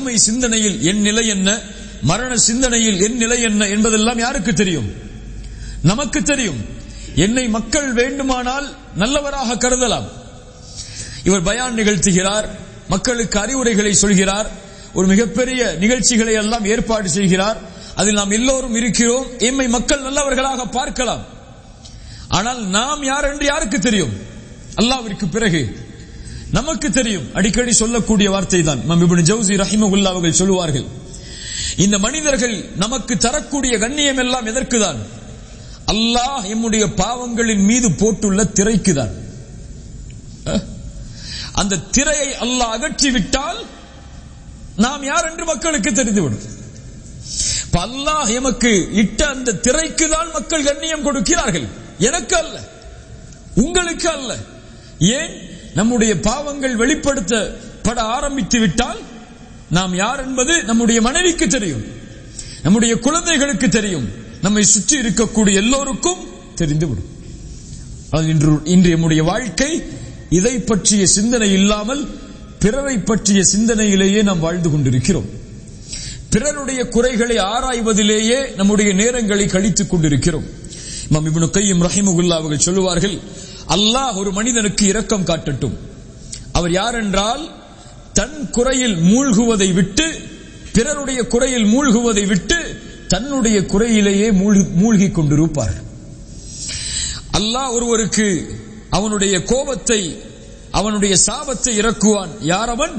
மறுமை சிந்தனையில் என் நிலை என்ன மரண சிந்தனையில் என் நிலை என்ன என்பதெல்லாம் யாருக்கு தெரியும் நமக்கு தெரியும் என்னை மக்கள் வேண்டுமானால் நல்லவராக கருதலாம் இவர் பயான் நிகழ்த்துகிறார் மக்களுக்கு அறிவுரைகளை சொல்கிறார் ஒரு மிகப்பெரிய நிகழ்ச்சிகளை எல்லாம் ஏற்பாடு செய்கிறார் அதில் நாம் எல்லோரும் இருக்கிறோம் எம்மை மக்கள் நல்லவர்களாக பார்க்கலாம் ஆனால் நாம் யார் என்று யாருக்கு தெரியும் அல்லாவிற்கு பிறகு நமக்கு தெரியும் அடிக்கடி சொல்லக்கூடிய வார்த்தை தான் இப்னு ஜவுசி ரஹிமகுல்லா அவர்கள் சொல்லுவார்கள் இந்த மனிதர்கள் நமக்கு தரக்கூடிய கண்ணியம் எல்லாம் எதற்குதான் அல்லாஹ் எம்முடைய பாவங்களின் மீது போட்டுள்ள திரைக்குதான் அஹ்? அந்த திரையை அல்லாஹ் அகற்றிவிட்டால் நாம் யார் என்று மக்களுக்கு தெரிந்துவிடும் இப்ப அல்லாஹ் எமக்கு இட்ட அந்த திரைக்கு தான் மக்கள் கண்ணியம் கொடுக்கிறார்கள் எனக்கு அல்ல உங்களுக்கு அல்ல ஏன் நம்முடைய பாவங்கள் வெளிப்படுத்தப்பட ஆரம்பித்து விட்டால் நாம் யார் என்பது நம்முடைய மனைவிக்கு தெரியும் நம்முடைய குழந்தைகளுக்கு தெரியும் நம்மை சுற்றி இருக்கக்கூடிய எல்லோருக்கும் தெரிந்துவிடும் அது இன்று இன்று நம்முடைய வாழ்க்கை இதை பற்றிய சிந்தனை இல்லாமல் பிறரை பற்றிய சிந்தனையிலேயே நாம் வாழ்ந்து கொண்டிருக்கிறோம் பிறருடைய குறைகளை ஆராய்வதிலேயே நம்முடைய நேரங்களை கழித்துக் கொண்டிருக்கிறோம் இமாம் இப்னு கையும் ரஹிமுல்லா அவர்கள் சொல்லுவார்கள் அல்லாஹ் ஒரு மனிதனுக்கு இரக்கம் காட்டட்டும் அவர் யார் என்றால் தன் குறையில் மூழ்குவதை விட்டு பிறருடைய குறையில் மூழ்குவதை விட்டு தன்னுடைய குறையிலேயே மூழ்கி- மூழ்கிக் கொண்டிருப்பார் அல்லாஹ் ஒருவருக்கு அவனுடைய கோபத்தை அவனுடைய சாபத்தை இறக்குவான் யார் அவன்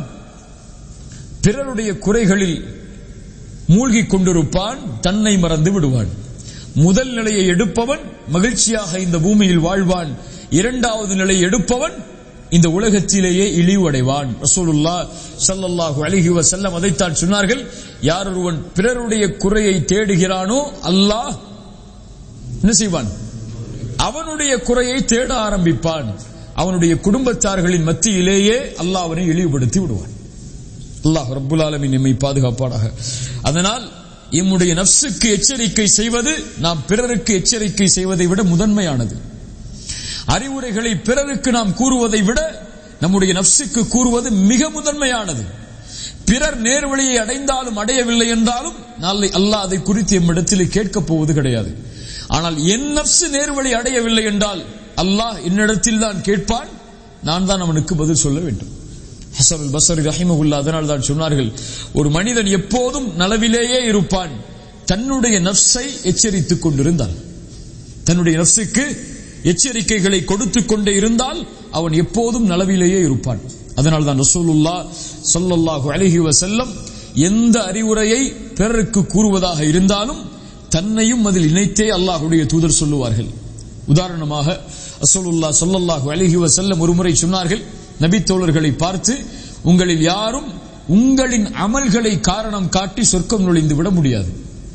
பிறருடைய குறைகளில் மூழ்கிக் கொண்டிருப்பான் தன்னை மறந்து விடுவான் முதல் நிலையை எடுப்பவன் மகிழ்ச்சியாக இந்த பூமியில் வாழ்வான் இரண்டாவது நிலையை எடுப்பவன் இந்த உலகத்திலேயே இழிவடைவான் ரசூலுல்லா ஸல்லல்லாஹு அலைஹி வஸல்லம் அதைத்தான் சொன்னார்கள் யார் ஒருவன் பிறருடைய குறையை தேடுகிறானோ அல்லாஹ் என்ன செய்வான் அவனுடைய குறையை தேட ஆரம்பிப்பான் அவனுடைய குடும்பத்தார்களின் மத்தியிலேயே அல்லாஹ் அவனை இழிவுபடுத்தி விடுவான் அல்லாஹ் ரப்புல் ஆலமீன் நம்மை பாதுகாப்பானாக அதனால் எம்முடைய நஃப்சுக்கு எச்சரிக்கை செய்வது நாம் பிறருக்கு எச்சரிக்கை செய்வதை விட முதன்மையானது அறிவுரைகளை பிறருக்கு நாம் கூறுவதை விட நம்முடைய நஃப்சுக்கு கூறுவது மிக முதன்மையானது பிறர் நேர்வழியை அடைந்தாலும் அடையவில்லை என்றாலும் நாளை அல்லாஹ் அதை குறித்து எம்மிடத்தில் கேட்கப் போவது கிடையாது ஆனால் என் நஃப்சு நேர்வழி அடையவில்லை என்றால் அல்லாஹ் என்னிடத்தில் தான் கேட்பான் நான் தான் அவனுக்கு பதில் சொல்ல வேண்டும் ஹசன் பசரி ரஹிமகுல்லா அதனால் தான் சொன்னார்கள் ஒரு மனிதன் எப்போதும் நலவிலேயே இருப்பான் தன்னுடைய நஃப்ஸை எச்சரித்துக் கொண்டிருந்தான் தன்னுடைய நஃப்ஸுக்கு எச்சரிக்கைகளை கொடுத்துக் கொண்டே இருந்தால் அவன் எப்போதும் நலவிலேயே இருப்பான் அதனால் தான் ரசூலுல்லா ஸல்லல்லாஹு அலைஹி வஸல்லம் எந்த அறிவுரையை பிறருக்கு கூறுவதாக இருந்தாலும் தன்னையும் அதில் இணைத்தே அல்லாஹ்வுடைய தூதர் சொல்லுவார்கள் உதாரணமாக ரசூலுல்லா ஸல்லல்லாஹு அலைஹி வஸல்லம் ஒருமுறை சொன்னார்கள் நபி தோழர்களை பார்த்து உங்களில் யாரும் உங்களின் அமல்களை காரணம் காட்டி சொர்க்கம் நுழைந்து விட முடியாது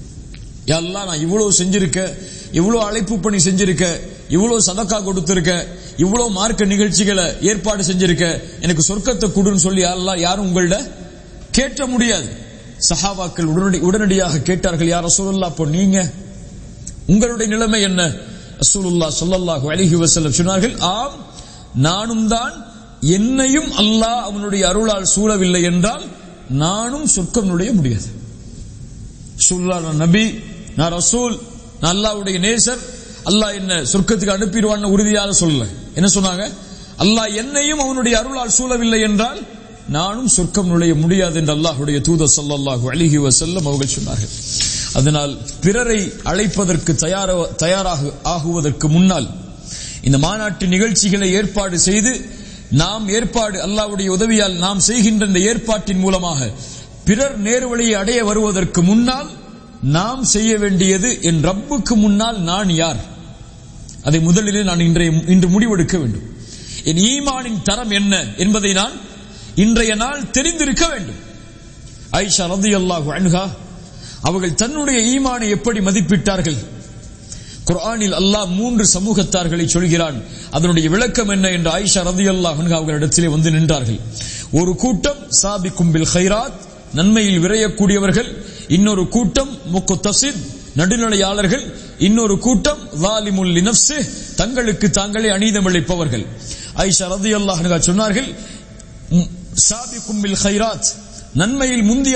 யா அல்லாஹ் நான் இவ்வளவு செஞ்சிருக்க இவ்வளவு அழைப்பு பணி செஞ்சிருக்க இவ்வளவு சதக்கா கொடுத்திருக்க இவ்வளவு மார்க்க நிகழ்ச்சிகளை ஏற்பாடு செஞ்சிருக்க எனக்கு சொர்க்கத்தை கொடுன்னு சொல்லி யா அல்லாஹ் யாரும் உங்கள்ட கேட்ட முடியாது சஹாபாக்கள் உடனடி உடனடியாக கேட்டார்கள் யார் ரசூலுல்லாஹ் அப்போ நீங்க உங்களுடைய நிலைமை என்ன ரசூலுல்லாஹ் ஸல்லல்லாஹு அலைஹி வஸல்லம் சொன்னார்கள் ஆம் நானும் தான் என்னையும் அல்லாஹ் அவனுடைய அருளால் சூழவில்லை என்றால் நானும் சொர்க்கம் நுழைய முடியாது ரசூலுல்லாஹ் நான் நபி நான் ரசூல் நான் அல்லாஹ்வுடைய நேசர் அல்லாஹ் என்ன சொர்க்கத்துக்கு அனுப்பிடுவான்னு உறுதியாக சொல்லல என்ன சொன்னாங்க அல்லாஹ் என்னையும் அவனுடைய அருளால் சூழவில்லை என்றால் நானும் சொர்க்கம் நுழைய முடியாது என்று அல்லாஹ்வுடைய தூதர் ஸல்லல்லாஹு அலைஹி வஸல்லம் அவர்கள் சொன்னார்கள் அதனால் பிறரை அழைப்பதற்கு தயார தயாராக ஆகுவதற்கு முன்னால் இந்த மாநாட்டு நிகழ்ச்சிகளை ஏற்பாடு செய்து நாம் ஏற்பாடு அல்லாஹ்வுடைய உதவியால் நாம் செய்கின்ற இந்த ஏற்பாட்டின் மூலமாக பிறர் நேர்வழியை அடைய வருவதற்கு முன்னால் நாம் செய்ய வேண்டியது என் ரப்புக்கு முன்னால் நான் யார் அதை முதலிலே நான் இன்றைய இன்று முடிவெடுக்க வேண்டும் என் ஈமானின் தரம் என்ன என்பதை நான் இன்றைய நாள் தெரிந்திருக்க வேண்டும் ஐஷா ரதியல்லாஹு அன்ஹா அவர்கள் தன்னுடைய ஈமானை எப்படி மதிப்பிட்டார்கள் குர்ஆனில் அல்லாஹ் மூன்று சமூகத்தார்களை சொல்கிறான் அதனுடைய விளக்கம் என்ன என்று ஆயிஷா ரதியல்லாஹு அன்ஹா அவர்களிடத்திலே வந்து நின்றார்கள் ஒரு கூட்டம் சாபிக்கும் பில் ஹைராத் நன்மையில் விரையக்கூடியவர்கள் இன்னொரு கூட்டம் முக்குத்தசித் நடுநிலையாளர்கள் இன்னொரு கூட்டம் வாலிமுல் லினப்சு தங்களுக்கு தாங்களே அநீதம் இழைப்பவர்கள் ஐஷா ரதியல்லாஹு அன்ஹா சொன்னார்கள் சாபிக்கும் பில் ஹைராத் நன்மையில் முந்திய